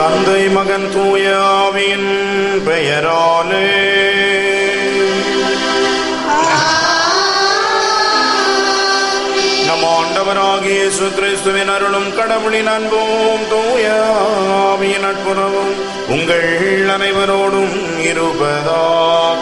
தந்தை மகன் தூய ஆவியின் பெயராலே நம் ஆண்டவராகிய இயேசு கிறிஸ்துவின் அருளும் கடவுளின் அன்பும் தூய ஆவியின் நட்புறவும் உங்கள் அனைவரோடும் இருப்பதாக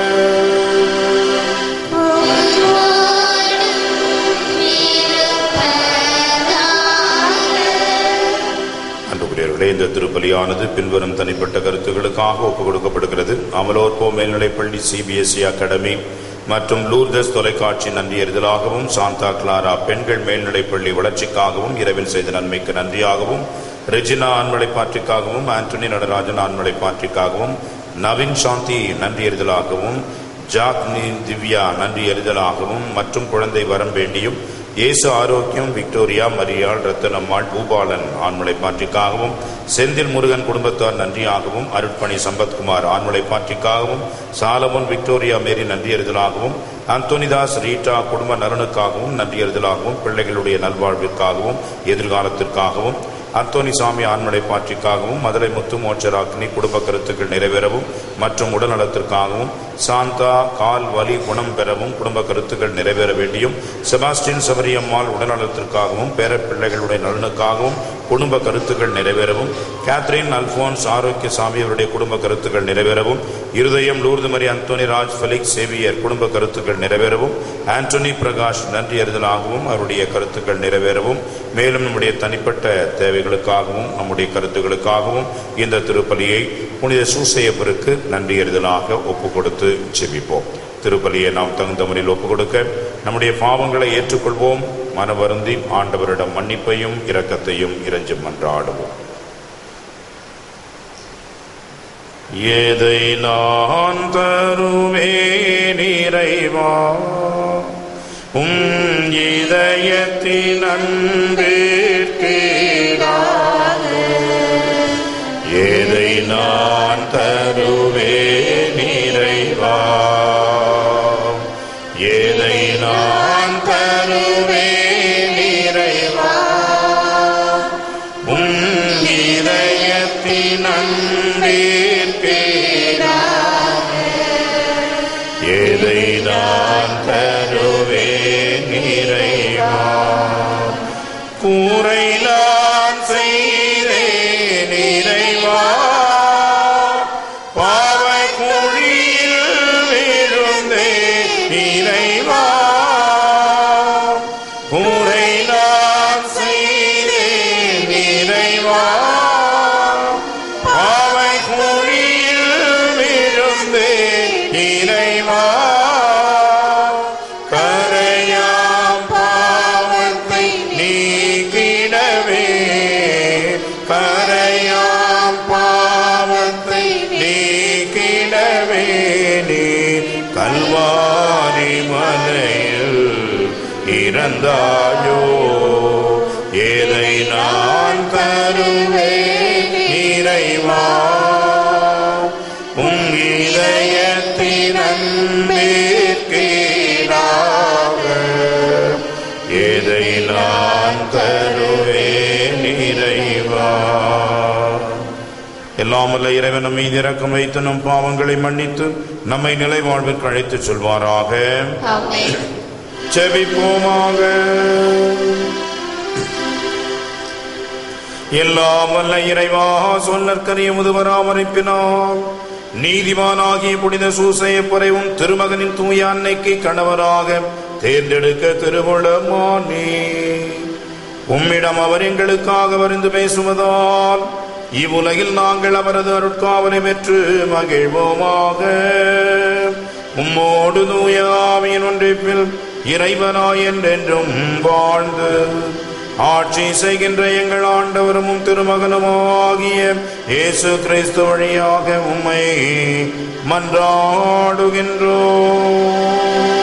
அன்புக்குரியவர்களே இந்த திருப்பலியானது பின்வரும் தனிப்பட்ட கருத்துக்களுக்காக ஒப்புக் கொடுக்கப்படுகிறது அமலோற்போ மேல்நிலைப்பள்ளி சிபிஎஸ்இ அகாடமி மற்றும் லூர்தஸ் தொலைக்காட்சி நன்றியறிதலாகவும் சாந்தா கிளாரா பெண்கள் மேல்நிலைப்பள்ளி வளர்ச்சிக்காகவும் இரவில் செய்த நன்மைக்கு நன்றியாகவும் ரெஜினா ஆண்மலைப்பாற்றிக்காகவும் ஆண்டனி நடராஜன் ஆண்மலைப்பாற்றிக்காகவும் நவீன் சாந்தி நன்றியறிதலாகவும் ஜாக்னி திவ்யா நன்றி எறிதலாகவும் மற்றும் குழந்தை வரம் வேண்டியும் இயேசு ஆரோக்கியம் விக்டோரியா மரியாள் ரத்தனம்மாள் பூபாலன் ஆண்மலை பாற்றிக்காகவும் செந்தில் முருகன் குடும்பத்தார் நன்றியாகவும் அருட்பணி சம்பத்குமார் ஆண்மலை பாற்றிக்காகவும் சாலமோன் விக்டோரியா மேரி நன்றியறிதலாகவும் அந்தோனிதாஸ் ரீட்டா குடும்ப நலனுக்காகவும் நன்றியறிதலாகவும் பிள்ளைகளுடைய நல்வாழ்விற்காகவும் எதிர்காலத்திற்காகவும் அந்தோனி சாமி ஆண்மலை பாற்றிக்காகவும் மதுரை முத்து மோட்சராக்கினி குடும்ப கருத்துக்கள் நிறைவேறவும் மற்றும் உடல்நலத்திற்காகவும் சாந்தா கால் வலி குணம் பெறவும் குடும்ப கருத்துக்கள் நிறைவேற வேண்டியும் செபாஸ்டின் சபரியம்மாள் உடல்நலத்திற்காகவும் பேர பிள்ளைகளுடைய நலனுக்காகவும் குடும்ப கருத்துக்கள் நிறைவேறவும் கேத்ரின் அல்போன்ஸ் ஆரோக்கிய சாமி அவருடைய குடும்ப கருத்துக்கள் நிறைவேறவும் இருதயம் லூர்து மரி அந்தோனி ராஜ் ஃபெலிக்ஸ் சேவியர் குடும்ப கருத்துக்கள் நிறைவேறவும் ஆண்டனி பிரகாஷ் நன்றி அறிதலாகவும் அவருடைய கருத்துக்கள் நிறைவேறவும் மேலும் நம்முடைய தனிப்பட்ட தேவைகளுக்காகவும் நம்முடைய கருத்துக்களுக்காகவும் இந்த திருப்பலியை புனித சூசையப்பருக்கு நன்றி அறிதலாக ஒப்பு கொடுத்து செபிப்போம் திருப்பலியை நாம் தகுந்த முறையில் ஒப்பு கொடுக்க நம்முடைய பாவங்களை ஏற்றுக்கொள்வோம் மனவருந்தி ஆண்டவரிடம் மன்னிப்பையும் இரக்கத்தையும் இறைஞ்சி மன்றாடுவோம் எதை நான் தருவேன் இறைவா உம் இதயத்தின் அன்பிற்கீடாக எதை நான் தருவேன் இறைவா எதை நான் தருவேன் இறைவா உம் இதயத்தின் அன்பிற்கீடாக எதை நான் தருவேன் இறைவா கூரை நான் செய்தேன் இறைவா பாவை குழியில் விழுந்தேன் இறைவா கூரை நான் செய்தேன் இறைவா பாவை குழியில் விழுந்தேன் இறைவா கரையாம் பாவத்தை நீக்கிடவே கரையாம் பாவத்தை நீக்கிடவே நீ கல்வாரி மலையில் இறந்தாயோ எதை நான் தருவேன் இறைவா உம் இதயத்தின் அன்பிற்கீடாக எதை நான் தருவேன் இறைவா எல்லாமல்ல இறைவன் நம் மீது இறக்கம் வைத்து நம் பாவங்களை மன்னித்து நம்மை நிலை வாழ்விற்கு அழைத்துச் செல்வாராக ஆமென் செபிப்போமாக எல்லாம் வல்ல இறைவா சொல்லற்கரிய முதுவராமரிப்பினால் நீதிமானாகிய புனித சூசையப்பறைவும் திருமகனின் தூய அன்னைக்கு கணவராக தேர்ந்தெடுக்க திருவுளமானே உம்மிடம் அவர் எங்களுக்காக வருந்து பேசுவதால் இவ்வுலகில் நாங்கள் அவரது அருட்காவலை பெற்று மகிழ்வோமாக உம்மோடு தூய ஆவியின் ஒன்றிப்பில் இறைவனாய் என்றென்றும் வாழ்ந்து ஆட்சி செய்கின்ற எங்கள் ஆண்டவரும் உம் திருமகனுமாகிய இயேசு கிறிஸ்து வழியாக உம்மை மன்றாடுகின்றோம்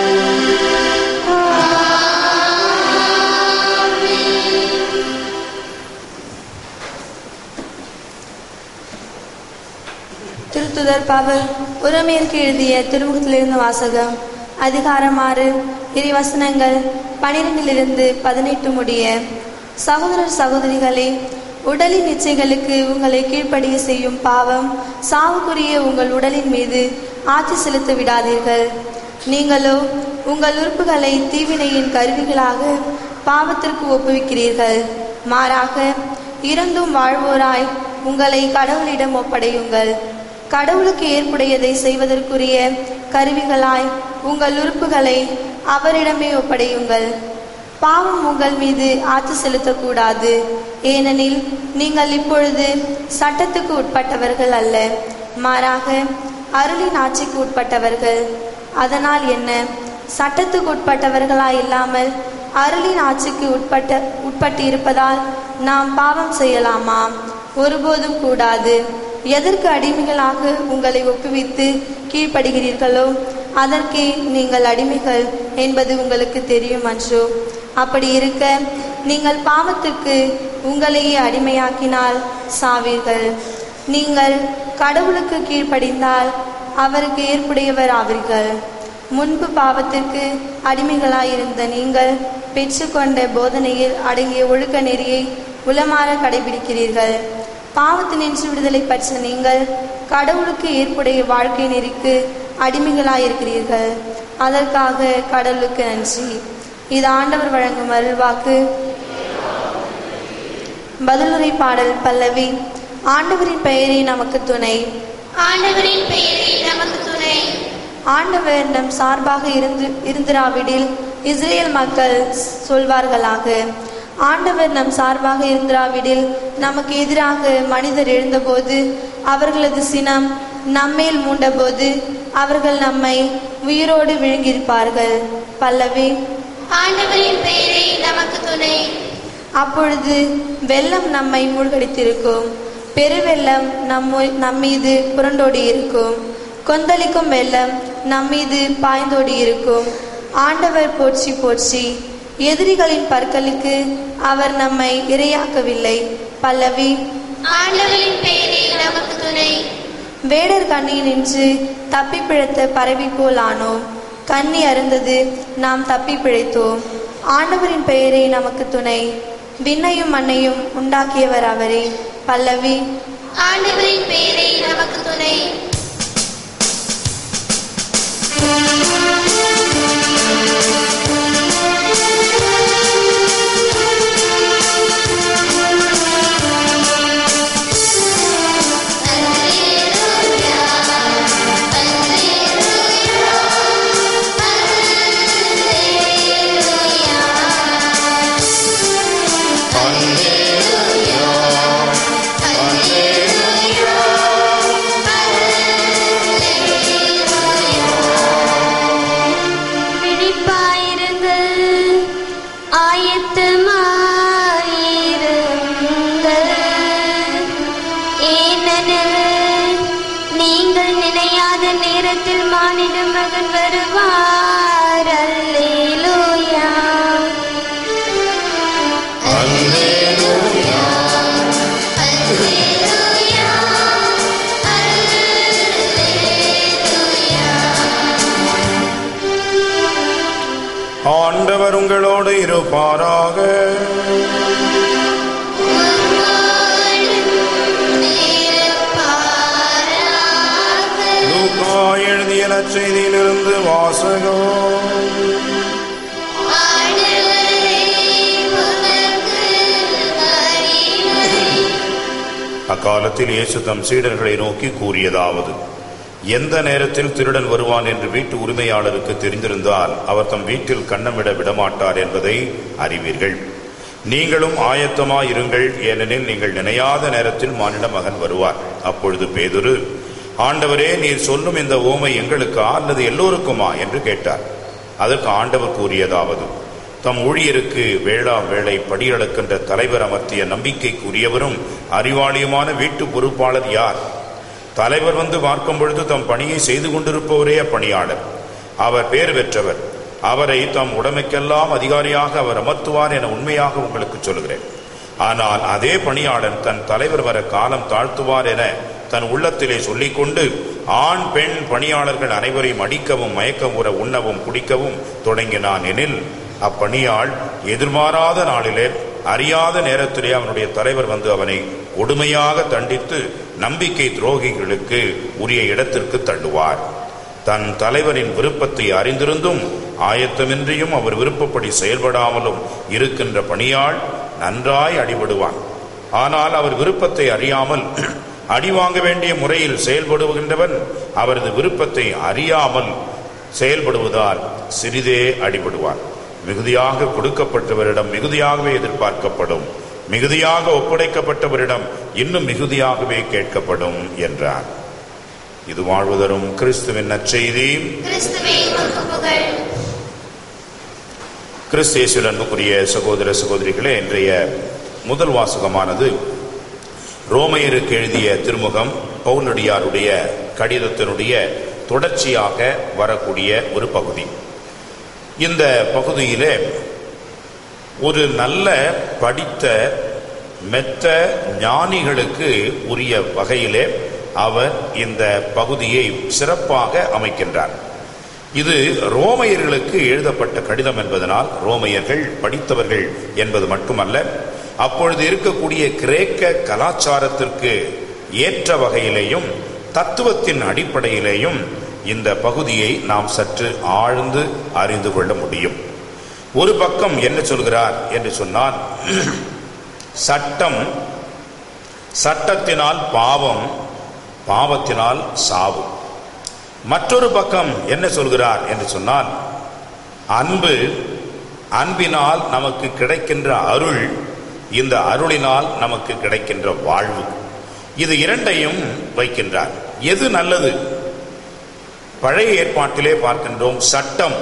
திருத்துதர் பவுல் உரமேற்கு எழுதிய திருமுகத்திலிருந்து வாசகம் அதிகாரம் ஆறு இறைவசனங்கள் பனிரெண்டிலிருந்து பதினெட்டு முடிய சகோதரர் சகோதரிகளே உடலின் இச்சைகளுக்கு உங்களை கீழ்ப்படிய செய்யும் பாவம் சாவுக்குரிய உங்கள் உடலின் மீது ஆட்சி செலுத்த விடாதீர்கள் நீங்களோ உங்கள் உறுப்புகளை தீவினையின் கருவிகளாக பாவத்திற்கு ஒப்புவிக்கிறீர்கள் மாறாக இறந்தும் வாழ்வோராய் உங்களை கடவுளிடம் ஒப்படையுங்கள் கடவுளுக்கு ஏற்புடையதை செய்வதற்குரிய கருவிகளாய் உங்கள் உறுப்புகளை அவரிடமே ஒப்படையுங்கள் பாவம் உங்கள் மீது ஆட்சி செலுத்தக்கூடாது ஏனெனில் நீங்கள் இப்பொழுது சட்டத்துக்கு உட்பட்டவர்கள் அல்ல மாறாக அருளின் ஆட்சிக்கு உட்பட்டவர்கள் அதனால் என்ன சட்டத்துக்கு உட்பட்டவர்களாய் இல்லாமல் அருளின் ஆட்சிக்கு உட்பட்ட உட்பட்டு இருப்பதால் நாம் பாவம் செய்யலாமா ஒருபோதும் கூடாது எதற்கு அடிமைகளாக உங்களை ஒப்புவித்து கீழ்ப்படுகிறீர்களோ அதற்கே நீங்கள் அடிமைகள் என்பது உங்களுக்கு தெரியும் அன்றோ அப்படி இருக்க நீங்கள் பாவத்திற்கு உங்களையே அடிமையாக்கினால் சாவீர்கள் நீங்கள் கடவுளுக்கு கீழ்ப்படிந்தால் அவருக்கு ஏற்புடையவர் ஆவீர்கள் முன்பு பாவத்திற்கு அடிமைகளாயிருந்த நீங்கள் பெற்றுக்கொண்ட போதனையில் அடங்கிய ஒழுக்க நெறியை உளமாற கடைபிடிக்கிறீர்கள் பாவத்தினின்று விடுதலை பெற்ற நீங்கள் கடவுளுக்கு ஏற்புடைய வாழ்க்கை நெறிக்கு அடிமைகளாயிருக்கிறீர்கள் அதற்காக கடவுளுக்கு நன்றி இது ஆண்டவர் வழங்கும் அருள்வாக்கு பதிலுரை பாடல் பல்லவி ஆண்டவரின் பெயரே நமக்கு துணை ஆண்டவரின் பெயரே நமக்கு துணை ஆண்டவர் நம் சார்பாக இருந்து இருந்திராவிடில் இஸ்ரேல் மக்கள் சொல்வார்களாக ஆண்டவர் நம் சார்பாக இருந்திராவிடில் நமக்கு எதிராக மனிதர் எழுந்தபோது அவர்களது சினம் நம்மேல் மூண்டபோது அவர்கள் நம்மை உயிரோடு விழுங்கியிருப்பார்கள் பல்லவி ஆண்டவரின் பெயரே நமக்கு துணை அப்பொழுது வெள்ளம் நம்மை மூழ்கடித்திருக்கும் பெருவெள்ளம் நம்மு நம்மீது புரண்டோடி இருக்கும் கொந்தளிக்கும் வெள்ளம் நம்மீது பாய்ந்தோடி இருக்கும் ஆண்டவர் போற்றி போற்றி எதிரிகளின் பற்களுக்கு அவர் நம்மை இரையாக்கவில்லை பல்லவி ஆண்டவரின் பெயரே நமக்கு துணை வேடர் கண்ணியில் நின்று தப்பி பிழைத்த பறவை போல் ஆனோம் கண்ணி அருந்தது நாம் தப்பி பிழைத்தோம் ஆண்டவரின் பெயரே நமக்கு துணை விண்ணையும் மண்ணையும் உண்டாக்கியவர் அவரே பல்லவி ஆண்டவரின் பெயரே நமக்கு துணை விழிப்பாயிருங்கள் ஆயத்தமாயிருங்கள் ஏனெனில் நீங்கள் நினையாத நேரத்தில் மானிட மகன் வருவார் அல்லேலூயா ஆண்டவர் உங்களோடு இருப்பாராக லூக்கா எழுதிய நற்செய்தியிலிருந்து வாசகம் அக்காலத்தில் இயேசு தம் சீடர்களை நோக்கி கூறியதாவது எந்த நேரத்தில் திருடன் வருவான் என்று வீட்டு உரிமையாளருக்கு தெரிந்திருந்தால் அவர் தம் வீட்டில் கண்ணமிட விடமாட்டார் என்பதை அறிவீர்கள் நீங்களும் ஆயத்தமாயிருங்கள் ஏனெனில் நீங்கள் நினையாத நேரத்தில் மானிட மகன் வருவார் அப்பொழுது பேதுரு ஆண்டவரே நீர் சொல்லும் இந்த ஓமை எங்களுக்கா அல்லது எல்லோருக்குமா என்று கேட்டார் அதற்கு ஆண்டவர் கூறியதாவது தம் ஊழியருக்கு வேளா வேளை படியளக்கின்ற தலைவர் அமர்த்திய நம்பிக்கைக்குரியவரும் அறிவாளியுமான வீட்டு பொறுப்பாளர் யார் தலைவர் வந்து பார்க்கும் பொழுது தம் பணியை செய்து கொண்டிருப்பவரே அப்பணியாளர் அவர் பேர் பெற்றவர் அவரை தம் உடைமைக்கெல்லாம் அதிகாரியாக அவர் அமர்த்துவார் என உண்மையாக உங்களுக்கு சொல்கிறேன் ஆனால் அதே பணியாளர் தன் தலைவர் வர காலம் தாழ்த்துவார் என தன் உள்ளத்திலே சொல்லிக்கொண்டு ஆண் பெண் பணியாளர்கள் அனைவரையும் அடிக்கவும் மயக்கமுற உண்ணவும் குடிக்கவும் தொடங்கினான் எனில் அப்பணியாள் எதிர்பாராத நாளிலே அறியாத நேரத்திலே அவனுடைய தலைவர் வந்து அவனை கொடுமையாக தண்டித்து நம்பிக்கை துரோகிகளுக்கு உரிய இடத்திற்கு தள்ளுவார் தன் தலைவரின் விருப்பத்தை அறிந்திருந்தும் ஆயத்தமின்றியும் அவர் விருப்பப்படி செயல்படாமலும் இருக்கின்ற பணியாள் நன்றாய் அடிபடுவான் ஆனால் அவர் விருப்பத்தை அறியாமல் அடி வாங்க வேண்டிய முறையில் செயல்படுகின்றவன் அவரது விருப்பத்தை அறியாமல் செயல்படுவதால் சிறிதே அடிபடுவான் மிகுதியாக கொடுக்கப்பட்டவரிடம் மிகுதியாகவே எதிர்பார்க்கப்படும் மிகுதியாக ஒப்படைக்கப்பட்டவரிடம் இன்னும் மிகுதியாகவே கேட்கப்படும் என்றார் இது வாழ்வதரும் கிறிஸ்துவின் நற்செய்தி கிறிஸ்துவே உமக்கு புகழ் கிறிஸ்தேசுவில் அன்புக்குரிய சகோதர சகோதரிகளே இன்றைய முதல் வாசகமானது ரோமையருக்கு எழுதிய திருமுகம் பவுலடியாருடைய கடிதத்தினுடைய தொடர்ச்சியாக வரக்கூடிய ஒரு பகுதி இந்த பகுதியிலே ஒரு நல்ல படித்த மெத்த ஞானிகளுக்கு உரிய வகையிலே அவர் இந்த பகுதியை சிறப்பாக அமைக்கின்றார் இது ரோமையர்களுக்கு எழுதப்பட்ட கடிதம் என்பதனால் ரோமையர்கள் படித்தவர்கள் என்பது மட்டுமல்ல அப்பொழுது இருக்கக்கூடிய கிரேக்க கலாச்சாரத்திற்கு ஏற்ற வகையிலேயும் தத்துவத்தின் அடிப்படையிலேயும் இந்த பகுதியை நாம் சற்று ஆழ்ந்து அறிந்து கொள்ள முடியும் ஒரு பக்கம் என்ன சொல்கிறார் என்று சொன்னால் சட்டம் சட்டத்தினால் பாவம் பாவத்தினால் சாவு மற்றொரு பக்கம் என்ன சொல்கிறார் என்று சொன்னால் அன்பு அன்பினால் நமக்கு கிடைக்கின்ற அருள் இந்த அருளினால் நமக்கு கிடைக்கின்ற வாழ்வு இது இரண்டையும் வைக்கின்றார் எது நல்லது பழைய ஏற்பாட்டிலே பார்க்கின்றோம் சட்டம்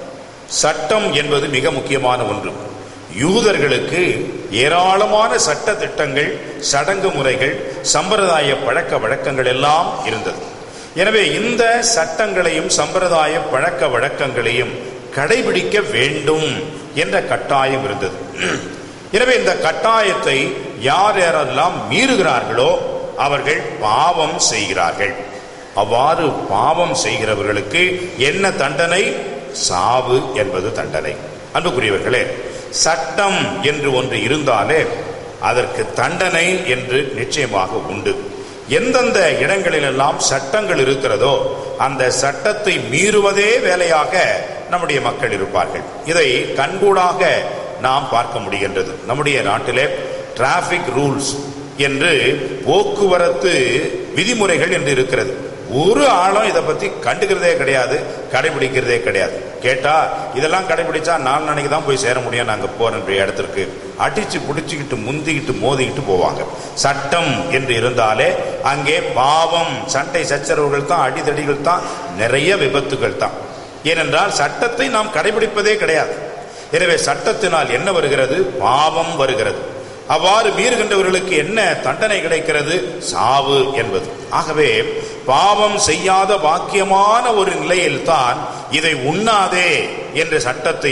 சட்டம் என்பது மிக முக்கியமான ஒன்று யூதர்களுக்கு ஏராளமான சட்ட திட்டங்கள் சடங்கு முறைகள் சம்பிரதாய பழக்க வழக்கங்கள் எல்லாம் இருந்தது எனவே இந்த சட்டங்களையும் சம்பிரதாய பழக்க வழக்கங்களையும் கடைபிடிக்க வேண்டும் என்ற கட்டாயம் இருந்தது எனவே இந்த கட்டாயத்தை யார் யாரெல்லாம் மீறுகிறார்களோ அவர்கள் பாவம் செய்கிறார்கள் அவ்வாறு பாவம் செய்கிறவர்களுக்கு என்ன தண்டனை சாவு என்பது தண்டனை அன்புக்குரியவர்களே சட்டம் என்று ஒன்று இருந்தாலே அதற்கு தண்டனை என்று நிச்சயமாக உண்டு எந்தெந்த இடங்களிலெல்லாம் சட்டங்கள் இருக்கிறதோ அந்த சட்டத்தை மீறுவதே வேலையாக நம்முடைய மக்கள் இருப்பார்கள் இதை கண்கூடாக நாம் பார்க்க முடிகின்றது நம்முடைய நாட்டிலே டிராபிக் ரூல்ஸ் என்று போக்குவரத்து விதிமுறைகள் என்று இருக்கிறது ஒரு ஆளும் இதை பத்தி கண்டுக்கிறதே கிடையாது கடைபிடிக்கிறதே கிடையாது கேட்டா இதெல்லாம் கடைபிடிச்சா நாலு நாளைக்கு தான் போய் சேர முடியும் நாங்க போற இடத்திற்கு அடிச்சு பிடிச்சிக்கிட்டு முந்திக்கிட்டு மோதிக்கிட்டு போவாங்க சட்டம் என்று இருந்தாலே அங்கே பாவம் சண்டை சச்சரவுகள் தான் அடிதடிகள் தான் நிறைய விபத்துகள் தான் ஏனென்றால் சட்டத்தை நாம் கடைபிடிப்பதே கிடையாது எனவே சட்டத்தினால் என்ன வருகிறது பாவம் வருகிறது அவ்வாறு மீறுகின்றவர்களுக்கு என்ன தண்டனை கிடைக்கிறது சாவு என்பது ஆகவே பாவம் செய்யாத பாக்கியமான ஒரு நிலையில்தான் இதை உண்ணாதே என்ற சட்டத்தை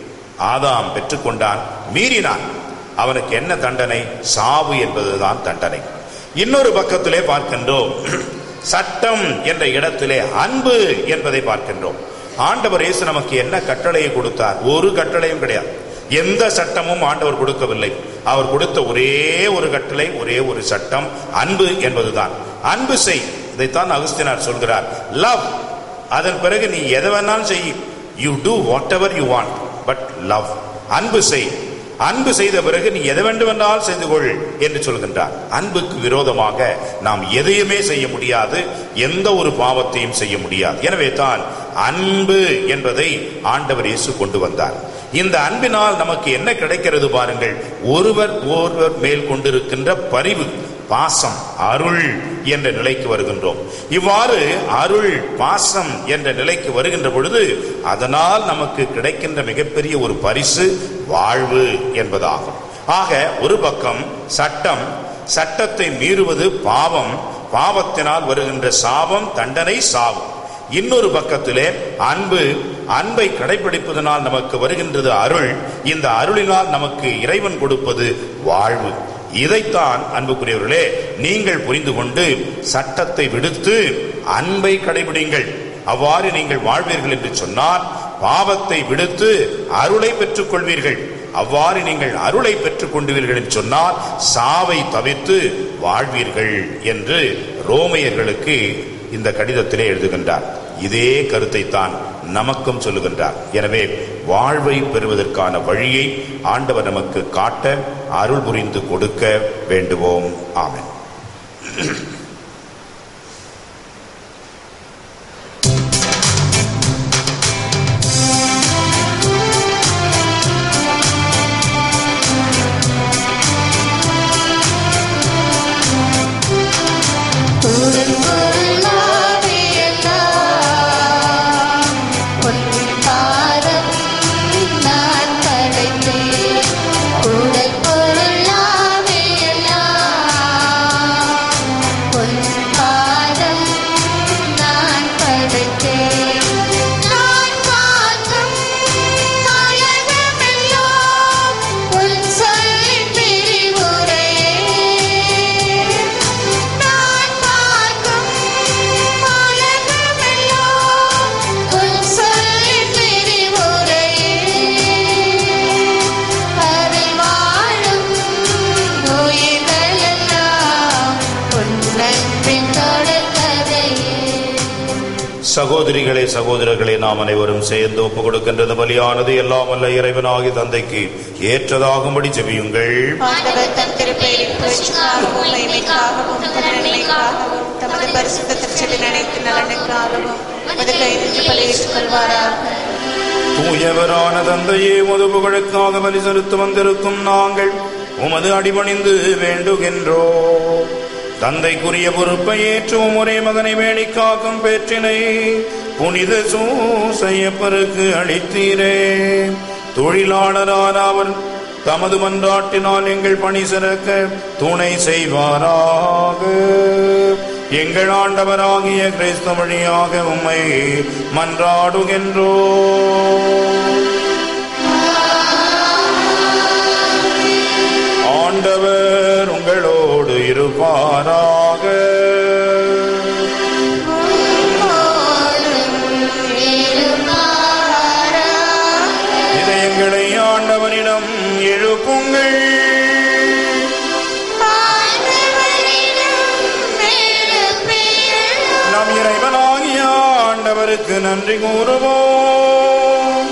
ஆதாம் பெற்றுக்கொண்டான் மீறினான் அவனுக்கு என்ன தண்டனை சாவு என்பதுதான் தண்டனை இன்னொரு பக்கத்திலே பார்க்கின்றோம் சட்டம் என்ற இடத்திலே அன்பு என்பதை பார்க்கின்றோம் ஆண்டவர் இயேசு நமக்கு என்ன கட்டளையை கொடுத்தார் ஒரு கட்டளையும் கிடையாது எந்த சட்டமும் ஆண்டவர் கொடுக்கவில்லை அவர் கொடுத்த ஒரே ஒரு கட்டளை ஒரே ஒரு சட்டம் அன்பு என்பதுதான் அன்பு செய் இதைத்தான் அகஸ்தினார் சொல்கிறார் லவ் அதன் பிறகு நீ எதை வேணாலும் செய் you do whatever you want but love அன்பு செய் அன்பு செய்த பிறகு நீ எதை வேண்டுமென்றால் செய்து கொள் என்று சொல்கின்றார் அன்புக்கு விரோதமாக நாம் எதையுமே செய்ய முடியாது எந்த ஒரு பாவத்தையும் செய்ய முடியாது எனவே தான் அன்பு என்பதை ஆண்டவர் இயேசு கொண்டு வந்தார் இந்த அன்பினால் நமக்கு என்ன கிடைக்கிறது பாருங்கள் ஒருவர் ஒருவர் மேல் கொண்டிருக்கின்ற பரிவு பாசம் அருள் என்ற நிலைக்கு வருகின்றோம் இவ்வாறு அருள் பாசம் என்ற நிலைக்கு வருகின்ற பொழுது அதனால் நமக்கு கிடைக்கின்ற மிகப்பெரிய ஒரு பரிசு வாழ்வு என்பதாகும் ஆக ஒரு பக்கம் சட்டம் சட்டத்தை மீறுவது பாவம் பாவத்தினால் வருகின்ற சாபம் தண்டனை சாவும் இன்னொரு பக்கத்திலே அன்பு அன்பை கடைபிடிப்பதனால் நமக்கு வருகின்றது அருள் இந்த அருளினால் நமக்கு இறைவன் கொடுப்பது வாழ்வு இதைத்தான் அன்புக்குரியவர்களே நீங்கள் புரிந்து கொண்டு சட்டத்தை விடுத்து அன்பை கடைபிடிங்கள் அவ்வாறு நீங்கள் வாழ்வீர்கள் என்று சொன்னால் பாவத்தை விடுத்து அருளை பெற்றுக் கொள்வீர்கள் அவ்வாறு நீங்கள் அருளை பெற்றுக் கொண்டுவீர்கள் என்று சொன்னால் சாவை தவிர்த்து வாழ்வீர்கள் என்று ரோமையர்களுக்கு இந்த கடிதத்திலே எழுதுகின்றார் இதே கருத்தை தான் நமக்கும் சொல்லுகின்றார் எனவே வாழ்வை பெறுவதற்கான வழியை ஆண்டவர் நமக்கு காட்ட அருள் புரிந்து கொடுக்க வேண்டுவோம் ஆமென் உடன் பொருளாவே எல்லாம் பொன்னின் பாதம் நான் படைத்தேன் உடல் பொருளாவே எல்லாம் பொன்னின் பாதம் நான் படைத்தேன் நான் பார்க்கும் அழகமெல்லாம் உன் சொல்லின் பிரிவுரையே நான் பார்க்கும் அழகமெல்லாம் உன் சொல்லின் பிரிவுரையே அதில் வாழும் உயிர்களெல்லாம் உன் நன்றின் தொடர்கதையே சகோதரிகளே சகோதரர்களே நாம் அனைவரும் சேர்ந்து ஒப்புக் கொடுக்கின்றது பலியானது எல்லாம் அல்ல இறைவனாகி தந்தைக்கு ஏற்றதாகும்படி செவியுங்கள் ஆண்டவர் தம் திருப்பெயரின் புகழ்ச்சிக்காகவும் மகிமைக்காகவும் நன்மைக்காகவும் தமது பரிசுத்த திருச்சலின் அனைத்து நலனுக்காகவும் மது கைது பலியேற்றுக் கொள்வாராக தூயவரான தந்தையே உமது புகழுக்காக பலி செலுத்த வந்திருக்கும் நாங்கள் உமது அடிபணிந்து வேண்டுகின்றோம் தந்தைக்குரிய பொறுப்பை ஏற்றும் ஒரே மகனை வேணி காக்கும் பேற்றினை புனித சூசையப்பருக்கு அளித்தீரே தொழிலாளரான அவர் தமது மன்றாட்டினால் எங்கள் பணி சிறக்க துணை செய்வாராக எங்கள் ஆண்டவராகிய கிறிஸ்து வழியாக உம்மை மன்றாடுகின்றோம் ஆண்டவர் உங்களோடு இருப்பாராக இதயங்களை ஆண்டவரிடம் எழுப்புங்கள் நம் இறைவனாகிய ஆண்டவருக்கு நன்றி கூறுவோம்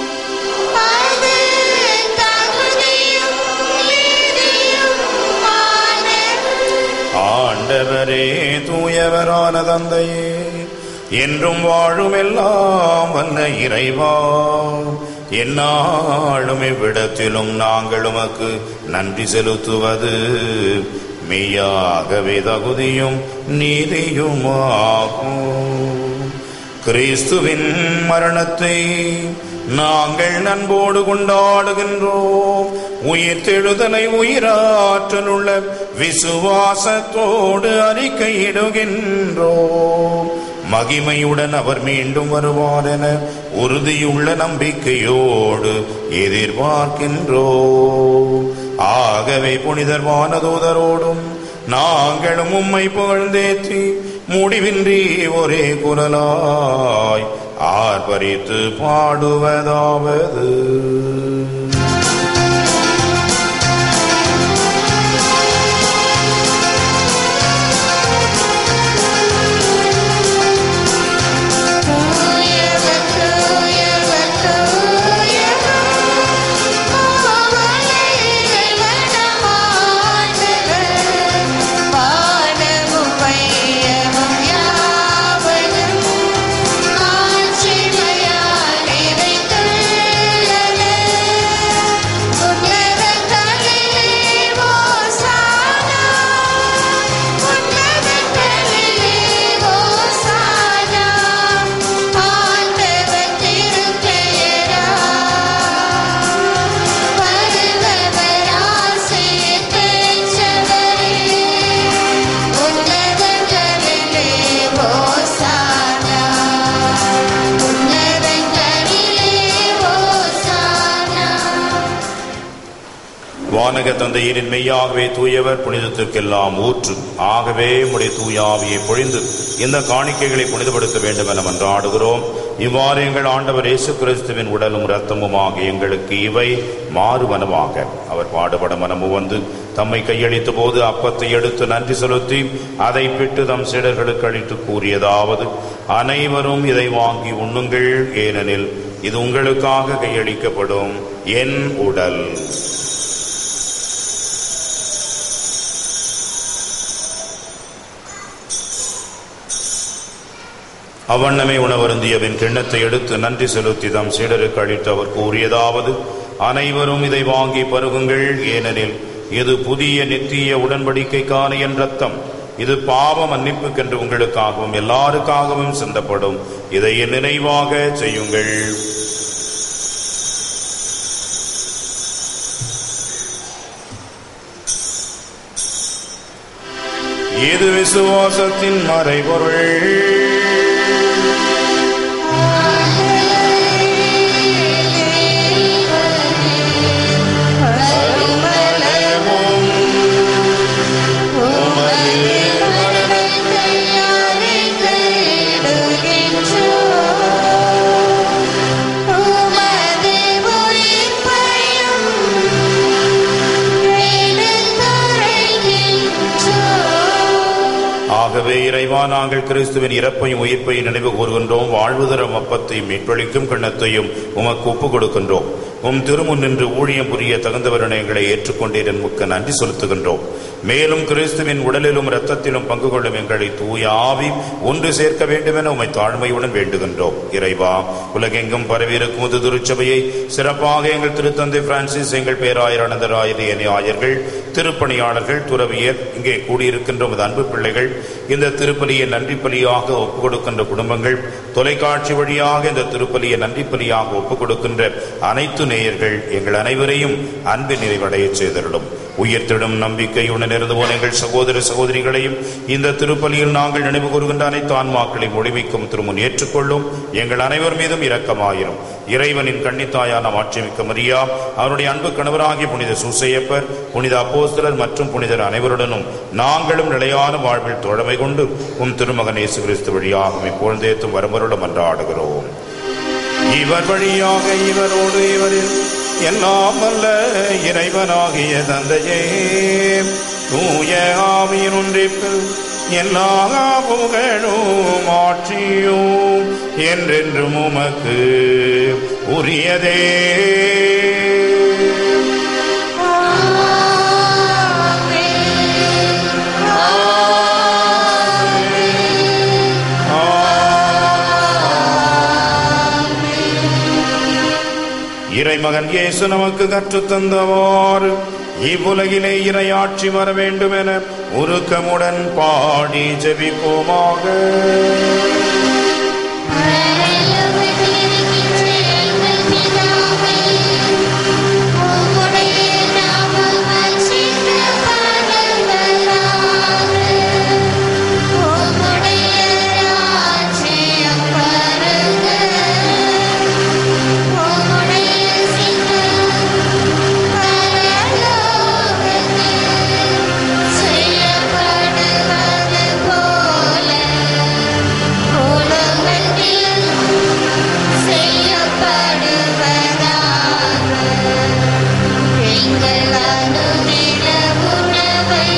ஆண்டவரே தூயவரான தந்தையே என்றும் வாழும் எல்லாம் வல்ல இறைவா எந்நாளும் இவ்விடத்திலும் நாங்கள் உமக்கு நன்றி செலுத்துவது மெய்யாகவே தகுதியும் நீதியுமாகும் கிறிஸ்துவின் மரணத்தை நாங்கள் நண்போடு கொண்டாடுகின்றோம் உயிர் தெழுதலை உயிராற்றலுள்ள விசுவாசத்தோடு அறிக்கையிடுகின்றோம் மகிமையுடன் அவர் மீண்டும் வருவார் என உறுதியுள்ள நம்பிக்கையோடு எதிர்பார்க்கின்றோம் ஆகவே புனிதர் வானதூதரோடும் நாங்களும் உம்மை புகழ்ந்தேத்தி முடிவின்றி ஒரே குரலாய் ஆர்ப்பரித்து பாடுவதாவது வானக தந்தையரின் மெய்யாகவே தூயவர் புனிதத்திற்கெல்லாம் ஊற்று ஆகவே உடைய தூயாவியை பொழிந்து இந்த காணிக்கைகளை புனிதப்படுத்த வேண்டும் என மன்றாடுகிறோம் இவ்வாறு எங்கள் ஆண்டவர் இயேசு கிறிஸ்துவின் உடலும் இரத்தமுமாக எங்களுக்கு இவை மாறுவனமாக அவர் பாடுபட மனமு வந்து தம்மை கையளித்த போது அப்பத்தை எடுத்து நன்றி செலுத்தி அதை பிட்டு தம் சீடர்களுக்கு அளித்து கூறியதாவது அனைவரும் இதை வாங்கி உண்ணுங்கள் ஏனெனில் இது உங்களுக்காக கையளிக்கப்படும் என் உடல் அவ்வண்ணமே உணவருந்தியவின் கிண்ணத்தை எடுத்து நன்றி செலுத்தி தம் சீடருக்கு அளித்து அவர் கூறியதாவது அனைவரும் இதை வாங்கி பருகுங்கள் ஏனெனில் இது புதிய நித்திய உடன்படிக்கைக்கான என் ரத்தம் இது பாவ மன்னிப்புக்கென்று உங்களுக்காகவும் எல்லாருக்காகவும் சிந்தப்படும் இதை என் நினைவாக செய்யுங்கள் இது விசுவாசத்தின் மறைபொருள் ஆகவே இறைவா நாங்கள் கிறிஸ்துவின் இறப்பையும் உயிர்ப்பையும் நினைவு கூறுகின்றோம் வாழ்வு தரும் அப்பத்தையும் மீட்பளிக்கும் கிண்ணத்தையும் உமக்கு ஒப்புக் கொடுக்கின்றோம் உம் திருமுன் நின்று ஊழியம் புரிய தகுந்தவரென எங்களை ஏற்றுக்கொண்டீர் என்பதற்கு நன்றி செலுத்துகின்றோம் மேலும் கிறிஸ்துவின் உடலிலும் இரத்தத்திலும் பங்கு கொள்ளும் எங்களை தூய ஆவி ஒன்று சேர்க்க வேண்டும் என உமை தாழ்மையுடன் வேண்டுகின்றோம் இறைவா உலகெங்கும் பரவியிருக்கும் முது திருச்சபையை சிறப்பாக எங்கள் திருத்தந்தை பிரான்சிஸ் எங்கள் பேராயர் அனந்தராயர் ஆயர்கள் திருப்பணியாளர்கள் துறவியர் இங்கே கூடியிருக்கின்ற உமது அன்பு பிள்ளைகள் இந்த திருப்பலியை நன்றி பலியாக ஒப்புக் கொடுக்கின்ற குடும்பங்கள் தொலைக்காட்சி வழியாக இந்த திருப்பலியை நன்றி பலியாக ஒப்புக் கொடுக்கின்ற அனைத்து நேயர்கள் எங்கள் அனைவரையும் அன்பின் நிறைவடையச் செய்திருடும் உயிர்த்திடும் நம்பிக்கையுடன் இருந்து போன எங்கள் சகோதர சகோதரிகளையும் இந்த திருப்பலியில் நாங்கள் நினைவு கூறுகின்ற அனைத்து ஆன்மாக்களையும் ஒளிமிக்கும் திருமுன் ஏற்றுக்கொள்ளும் எங்கள் அனைவர் மீதும் இரக்கமாயிரும் இறைவனின் கன்னித்தாயான மாட்சிமிக்க மரியா அவருடைய அன்பு கணவராகிய புனித சூசையப்பர் புனித அப்போஸ்தலர் மற்றும் புனிதர் அனைவருடனும் நாங்களும் நிலையான வாழ்வில் தோழமை கொண்டு உம் திருமகன் இயேசு கிறிஸ்து வழியாக இப்பொழுதேத்தும் வரமருடம் அன்றாடுகிறோம் இவர் வழியாக இவரோடு இவரில் எல்லாம் வல்ல இறைவனாகிய தந்தையே தூய ஆவியின் ஒன்றிப்பில் எல்லா புகழும் ஆட்சியும் என்றென்றும் உமக்கு உரியதே இறைமகன் இயேசு நமக்கு கற்றுத் தந்தவாறு இவ்வுலகிலே இறையாட்சி வர வேண்டும் என உருக்கமுடன் பாடி ஜெபிப்போமாக செய்யப்படுவது போல உலகத்தில் செய்யப்படுவதாக எங்கள் அனுதின உணவை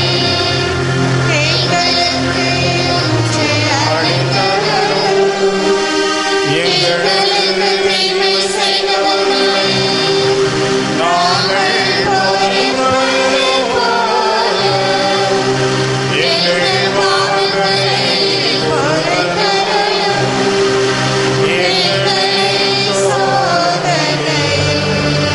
எங்களுக்கு இன்று அளித்தருளும். எங்களுக்கு தீமை செய்தவர்களை நாங்கள் பொறுப்பது போல எங்கள் பாவங்களை பொறுத்தருளும். எங்களை சோதனையில்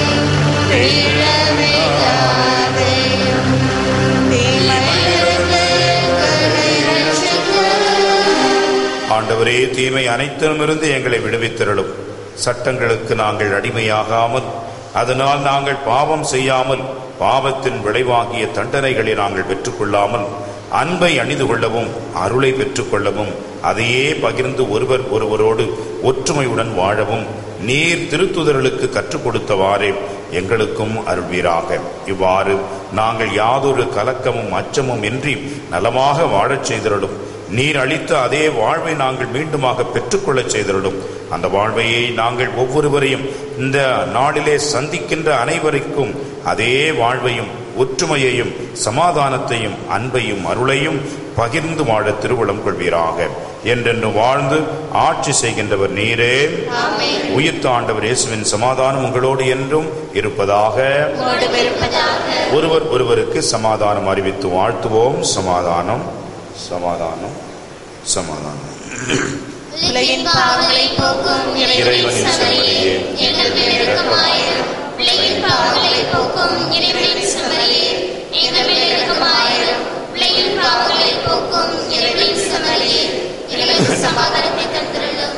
விழவிடாதேயும். தீமையிலிருந்து எங்களை ரட்சித்தருளும். ஆண்டவரே தீமை அனைத்திலுமிருந்து எங்களை விடுவித்திரளும் சட்டங்களுக்கு நாங்கள் அடிமையாகாமல் அதனால் நாங்கள் பாவம் செய்யாமல் பாவத்தின் விளைவாகிய தண்டனைகளை நாங்கள் பெற்றுக்கொள்ளாமல் அன்பை அணிந்து கொள்ளவும் அருளை பெற்றுக்கொள்ளவும் அதையே பகிர்ந்து ஒருவர் ஒருவரோடு ஒற்றுமையுடன் வாழவும் நீர் திருத்துதர்களுக்கு கற்றுக் கொடுத்தவாறே எங்களுக்கும் அருள்வீராக இவ்வாறு நாங்கள் யாதொரு கலக்கமும் அச்சமும் இன்றி நலமாக வாழச் செய்திருளும் நீர் அளித்த அதே வாழ்வை நாங்கள் மீண்டுமாக பெற்றுக்கொள்ளச் செய்தருளும் அந்த வாழ்வையை நாங்கள் ஒவ்வொருவரையும் இந்த நாளிலே சந்திக்கின்ற அனைவருக்கும் அதே வாழ்வையும் ஒற்றுமையையும் சமாதானத்தையும் அன்பையும் அருளையும் பகிர்ந்து வாழ திருவுளம் கொள்வீராக என்றென்று வாழ்ந்து ஆட்சி செய்கின்றவர் நீரே உயிர்த்த ஆண்டவர் இயேசுவின் சமாதானம் உங்களோடு என்றும் இருப்பதாக உம்மோடு இருப்பதாக ஒருவர் ஒருவருக்கு சமாதானம் அறிவித்து வாழ்த்துவோம் சமாதானம் சமாதானம் சமாதானம் உலகின் பாவங்களை போக்கும் இறைவனின் செம்மறியே எங்கள் மேல் இரக்கமாயிரும் உலகின் பாவங்களை போக்கும் இறைவனின் செம்மறியே எங்கள் மேல் இரக்கமாயிரும் உலகின் பாவங்களை போக்கும் இறைவனின் செம்மறியே எங்களுக்கு சமாதானத்தை தந்திருளும்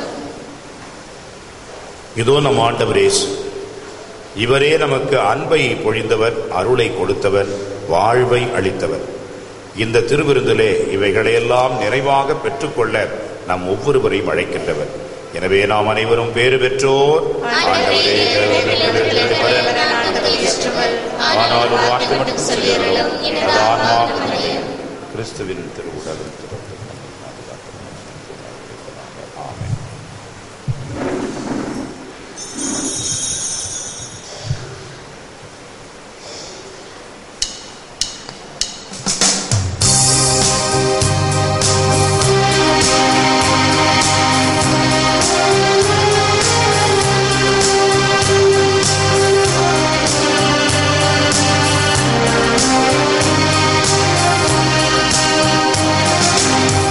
இதோ நம் ஆண்டவர் இயேசு இவரே நமக்கு அன்பை பொழிந்தவர் அருளை கொடுத்தவர் வாழ்வை அளித்தவர் இந்த திருவிருந்திலே இவைகளையெல்லாம் நிறைவாக பெற்றுக்கொள்ள நம் ஒவ்வொருவரையும் அழைக்கின்றவர் எனவே நாம் அனைவரும் பேறு பெற்றோர் ஆண்டவரே தேவனுடைய ஆனாலும் வாக்கு மட்டும் சொல்லியருளும் எனது ஆன்மாவுக்கு கிறிஸ்துவின் திருவுடலும் திருத்தலும் ஆமென் ஆமென்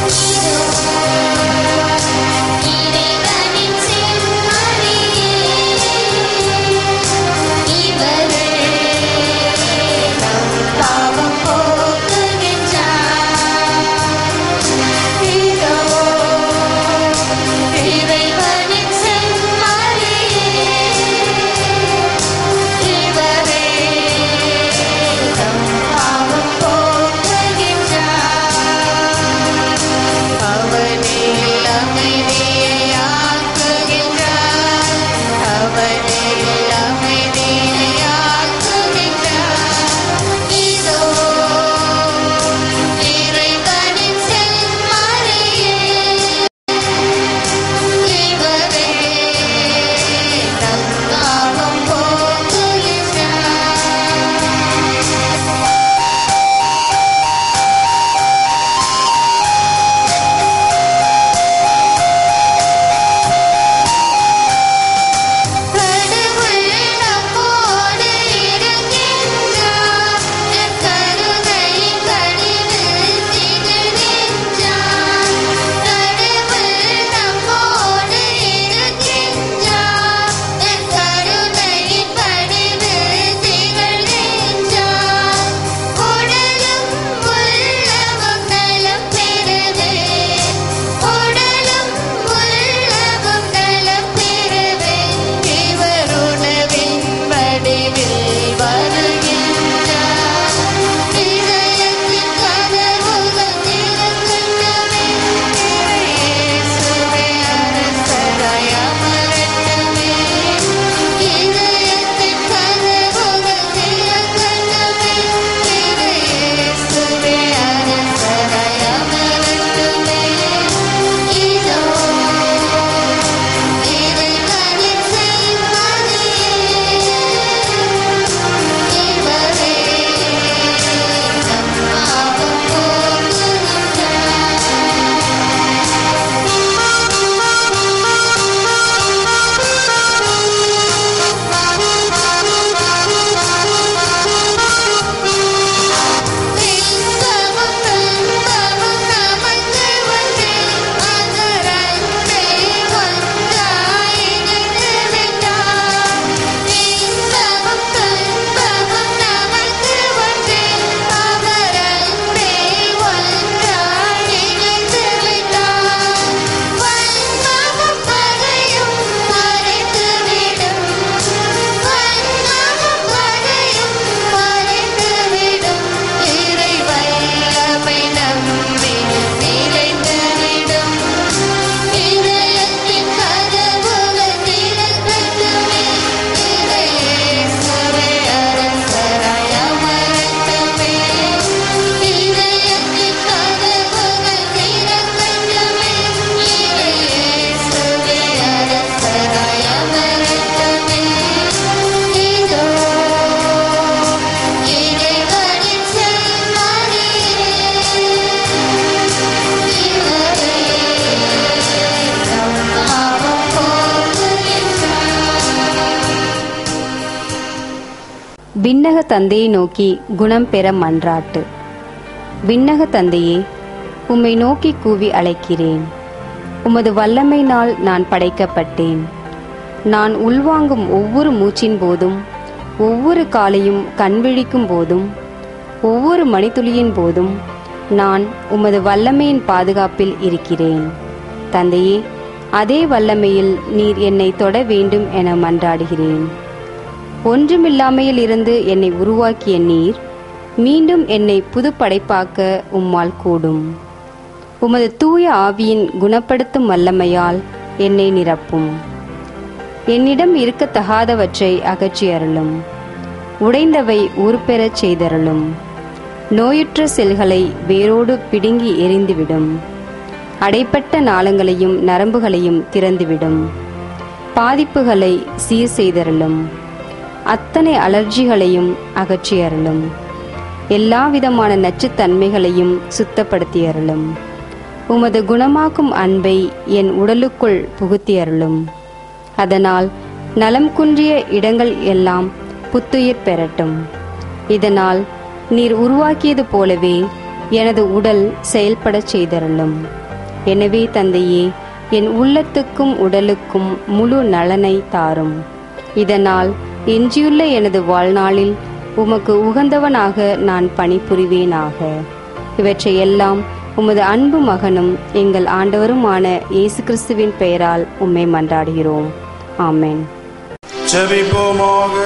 விண்ணக தந்தையை நோக்கி குணம் பெற மன்றாட்டு விண்ணக தந்தையே உம்மை நோக்கி கூவி அழைக்கிறேன் உமது வல்லமையினால் நான் படைக்கப்பட்டேன் நான் உள்வாங்கும் ஒவ்வொரு மூச்சின் போதும் ஒவ்வொரு காலையும் கண்விழிக்கும் போதும் ஒவ்வொரு மணித்துளியின் போதும் நான் உமது வல்லமையின் பாதுகாப்பில் இருக்கிறேன் தந்தையே அதே வல்லமையில் நீர் என்னை தொட வேண்டும் என மன்றாடுகிறேன் ஒன்றுமில்லாமையில் இருந்து என்னை உருவாக்கிய நீர் மீண்டும் என்னை புது படைப்பாக்க உம்மால் கூடும் உமது தூய ஆவியின் குணப்படுத்தும் வல்லமையால் என்னை நிரப்பும் என்னிடம் இருக்கத்தகாதவற்றை அகற்றி அருளும் உடைந்தவை ஊர்பெறச் செய்தருளும் நோயுற்ற செல்களை வேரோடு பிடுங்கி எரிந்துவிடும் அடைப்பட்ட நாளங்களையும் நரம்புகளையும் திறந்துவிடும் பாதிப்புகளை சீர் செய்தருளும் அத்தனை அலர்ஜிகளையும் அகற்றி அருளும் எல்லாவிதமான நச்சுத்தன்மைகளையும் சுத்தப்படுத்தி அருளும் உமது குணமாக்கும் அன்பை என் உடலுக்குள் புகுத்தி அருளும் அதனால் நலம் குன்றிய இடங்கள் எல்லாம் புத்துயிர் பெறட்டும் இதனால் நீர் உருவாக்கியது போலவே எனது உடல் செயல்படச் செய்தருளும் எனவே தந்தையே என் உள்ளத்துக்கும் உடலுக்கும் முழு நலனை தாரும் இதனால் எஞ்சியுள்ள எனது வாழ்நாளில் உமக்கு உகந்தவனாக நான் பணிபுரிவேனாக இவற்றையெல்லாம் உமது அன்பு மகனும் எங்கள் ஆண்டவருமான இயேசு கிறிஸ்துவின் பெயரால் உம்மை மன்றாடுகிறோம் ஆமென் ஜெபிப்போமாக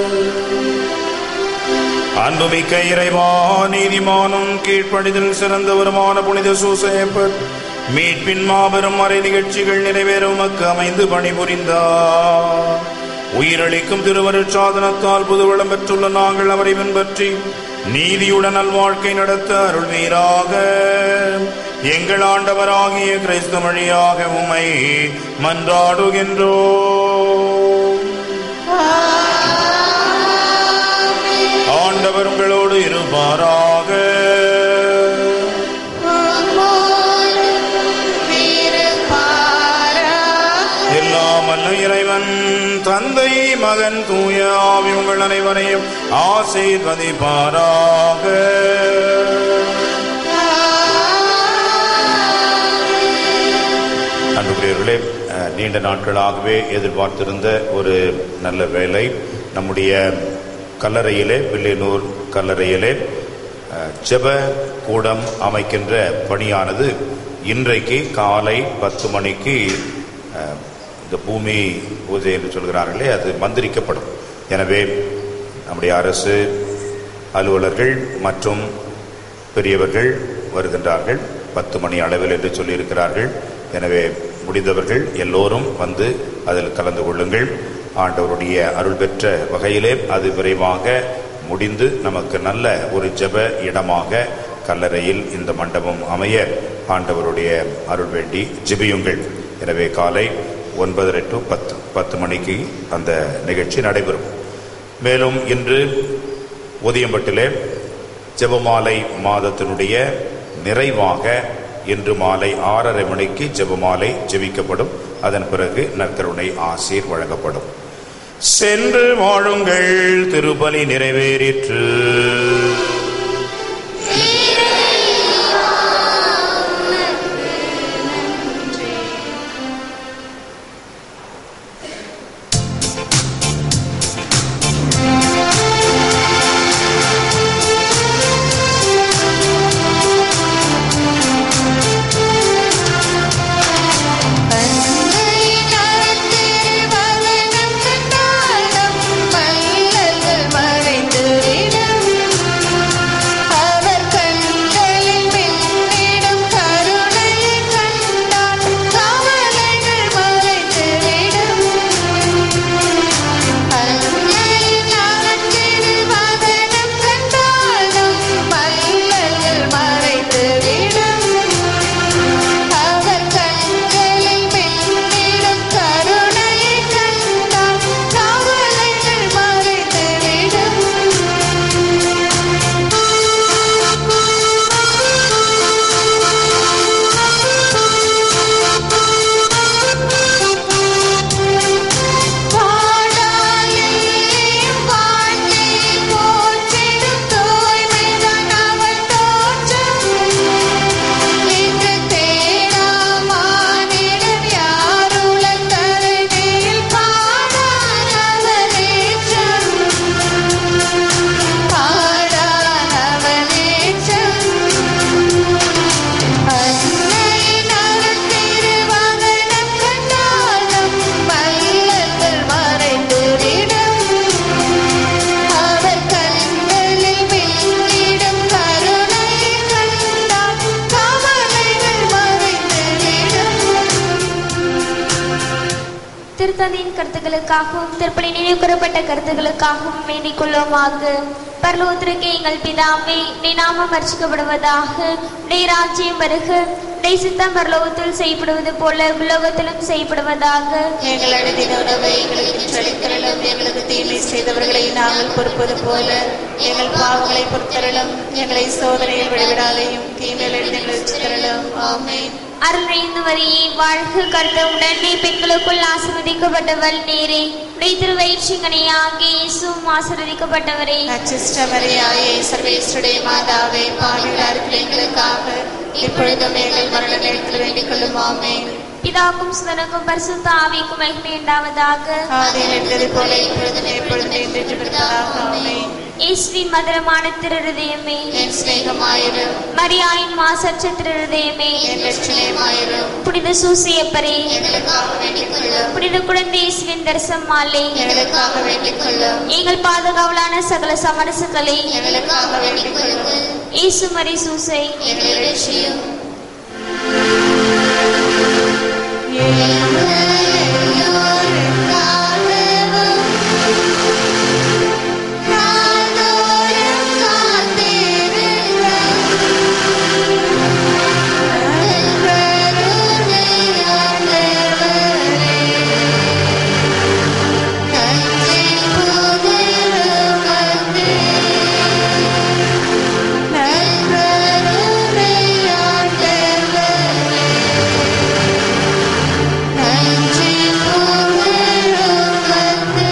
அன்புமிக்க இறைவா நீதிமானும் கீழ்ப்படிதல் சிறந்தவருமான புனித சூசையப்பர் மீட்பின் மாபெரும் மறை நிகழ்ச்சிகள் நிறைவேற உமக்கு அமைந்து பணிபுரிந்தார் உயிரளிக்கும் திருவருட் சாதனத்தால் புதுவளம் பெற்றுள்ள நாங்கள் அவரை பின்பற்றி நீதியுடன் நல்வாழ்க்கை நடத்த அருள்வீராக எங்கள் ஆண்டவராகிய கிறிஸ்து வழியாக உம்மை மன்றாடுகின்றோம் ஆண்டவர் உங்களோடு இருப்பாராக எல்லாம் வல்ல இறைவன் தந்தை மகன் தூய ஆவி உங்கள் அனைவரையும் ஆசீர்வதிப்பாராக அன்புக்குரியவர்களே அஹ், நீண்ட நாட்களாகவே எதிர்பார்த்திருந்த ஒரு நல்ல வேலை நம்முடைய கல்லறையிலே வில்லியனூர் கல்லறையிலே அஹ், ஜெப கூடம் அமைக்கின்ற பணியானது இன்றைக்கு காலை பத்து மணிக்கு அஹ், இந்த பூமி பூஜை என்று சொல்கிறார்களே அது மந்திரிக்கப்படும் எனவே நம்முடைய அரசு அலுவலர்கள் மற்றும் பெரியவர்கள் வருகின்றார்கள் பத்து மணி அளவில் என்று சொல்லியிருக்கிறார்கள் எனவே முடிந்தவர்கள் எல்லோரும் வந்து அதில் கலந்து கொள்ளுங்கள் ஆண்டவருடைய அருள் பெற்ற வகையிலே அது விரைவாக முடிந்து நமக்கு நல்ல ஒரு ஜெப இடமாக கல்லறையில் இந்த மண்டபம் அமைய ஆண்டவருடைய அருள் வேண்டி ஜெபியுங்கள் எனவே காலை ஒன்பதரை டு பத்து பத்து மணிக்கு அந்த நிகழ்ச்சி நடைபெறும் மேலும் இன்று உதயம்பட்டிலே ஜெபமாலை மாதத்தினுடைய நிறைவாக இன்று மாலை ஆறரை மணிக்கு ஜெபமாலை ஜெபிக்கப்படும் அதன் பிறகு நற்கருணை ஆசீர் வழங்கப்படும் சென்று வாழுங்கள் திருப்பலி நிறைவேறிற்று மறைந்துவிடும் திருத்தந்தையின் கருத்துக்களுக்காகவும் திருப்பலி நினைவு கூறப்பட்ட கருத்துக்களுக்காகவும் வேண்டிக் கொள்ளுமாக பரலோகத்திற்கு எங்கள் பிதாவே நீ நாமம் அர்ச்சிக்கப்படுவதாக உடைய ராஜ்யம் வருக உடைய சித்தம் பரலோகத்தில் செய்யப்படுவது போல உலோகத்திலும் செய்யப்படுவதாக எங்கள் அழுதின உணவை எங்களுக்கு செழித்தரலும் எங்களுக்கு தீமை செய்தவர்களை நாங்கள் பொறுப்பது போல எங்கள் பாவங்களை பொறுத்தரலும் எங்களை சோதனையில் விடுவிடாதையும் தீமையில் எங்களை சித்தரலும் ஆமென் அருள் நிறைந்த வரியே வாழ்க கருத்த உடனே பெண்களுக்குள் ஆசிர்வதிக்கப்பட்டவள் நேரே உடைய திருவயிற்றுங்கனையாகிய இயேசுவும் ஆசிர்வதிக்கப்பட்டவரே நச்சிஷ்டமரியாயே சர்வேஸ்வருடைய மாதாவே பாடுகிறார்கள் எங்களுக்காக இப்பொழுதும் எங்கள் மரண நேரத்தில் வேண்டிக் கொள்ளும் ஆமென் பிதாக்கும் சுதனுக்கும் பரிசுத்த ஆவிக்கும் மகிமை உண்டாவதாக ஆதியில் இருந்தது போல இப்பொழுதும் எப்பொழுதும் என்று விடுவதாக ஆமென் இயேசுவின் மதுரமான திருஹதயமே என் சிநேகமாயிரும் மரியாயின் மாசற்ற திருஹதயமே என் லட்சணமாயிரும் புனித சூசியப்பரே எங்களுக்காக வேண்டிக் கொள்ளும் புனித குழந்தை இயேசுவின் தரிசனம் மாலை எங்களுக்காக வேண்டிக் கொள்ளும் எங்கள் பாதுகாவலான சகல சமரசுகளை எங்களுக்காக வேண்டிக் கொள்ளும் இயேசு மரி சூசை எங்களை ரட்சியும்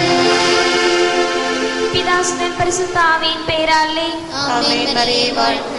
பிதாசுதன் பரிசுத்த ஆவியின் பெயராலே ஆமென் மரியே வாழ்க